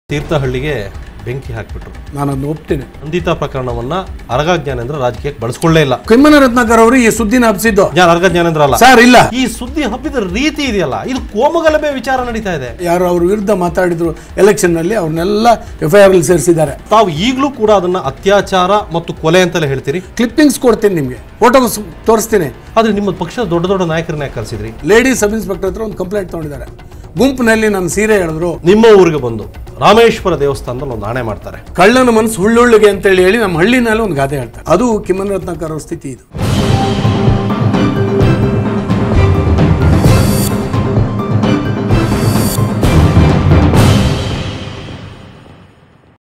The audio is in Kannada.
ತೀರ್ಥಹಳ್ಳಿಗೆ ಬೆಂಕಿ ಹಾಕ್ಬಿಟ್ರು ನಾನು ಅದನ್ನ ಒಪ್ತೇನೆ ನಂದಿತಾ ಪ್ರಕರಣವನ್ನ ಅರಗ ಜ್ಞಾನೇಂದ್ರ ರಾಜಕೀಯಕ್ಕೆ ಬಳಸ್ಕೊಳ್ಳೇ ಇಲ್ಲ ಕಿಮ್ಮನ ರತ್ನಾಕರ್ ಅವರು ಈ ಸುದ್ದಿನ ಹಬ್ಸಿದ್ದು ಜ್ಞಾನ ಅರ್ಗ ಜ್ಞಾನೇಂದ್ರ ಅಲ್ಲ ಸರ್ ಇಲ್ಲ ಈ ಸುದ್ದಿ ಹಬ್ಬಿದ ರೀತಿ ಇದೆಯಲ್ಲ ಇದು ಕೋಮಗಲಭೆ ವಿಚಾರ ನಡೀತಾ ಇದೆ ಯಾರು ಅವ್ರ ವಿರುದ್ಧ ಮಾತಾಡಿದ್ರು ಎಲೆಕ್ಷನ್ ನಲ್ಲಿ ಅವ್ರನ್ನೆಲ್ಲ ಎಫ್ ಐ ಆರ್ ಅಲ್ಲಿ ಸೇರಿಸಿದ್ದಾರೆ ತಾವು ಈಗಲೂ ಕೂಡ ಅದನ್ನ ಅತ್ಯಾಚಾರ ಮತ್ತು ಕೊಲೆ ಅಂತಲೇ ಹೇಳ್ತೀರಿ ಕ್ಲಿಪ್ಪಿಂಗ್ಸ್ ಕೊಡ್ತೀನಿ ನಿಮಗೆ ಫೋಟೋ ತೋರಿಸ್ತೀನಿ ಆದ್ರೆ ನಿಮ್ಮ ಪಕ್ಷದ ದೊಡ್ಡ ದೊಡ್ಡ ನಾಯಕರನ್ನ ಯಾಕೆ ಕರೆಸಿದ್ರಿ ಲೇಡಿ ಸಬ್ ಇನ್ಸ್ಪೆಕ್ಟರ್ ಹತ್ರ ಒಂದು ಕಂಪ್ಲೇಂಟ್ ತಗೊಂಡಿದ್ದಾರೆ ಗುಂಪಿನಲ್ಲಿ ನನ್ನ ಸೀರೆ ಹೇಳಿದ್ರು ನಿಮ್ಮ ಊರಿಗೆ ಬಂದು ರಾಮೇಶ್ವರ ದೇವಸ್ಥಾನದಲ್ಲಿ ಒಂದು ಆಣೆ ಮಾಡ್ತಾರೆ ಕಳ್ಳನ ಮನಸ್ಸು ಹುಳ್ಳುಳ್ಳಿಗೆ ಅಂತೇಳಿ ಹೇಳಿ ನಮ್ಮ ಹಳ್ಳಿನಲ್ಲಿ ಒಂದು ಗಾದೆ ಹೇಳ್ತಾರೆ ಅದು ಕಿಮ್ಮನ ರತ್ನಾಕರ್ ಅವ್ರ ಸ್ಥಿತಿ ಇದು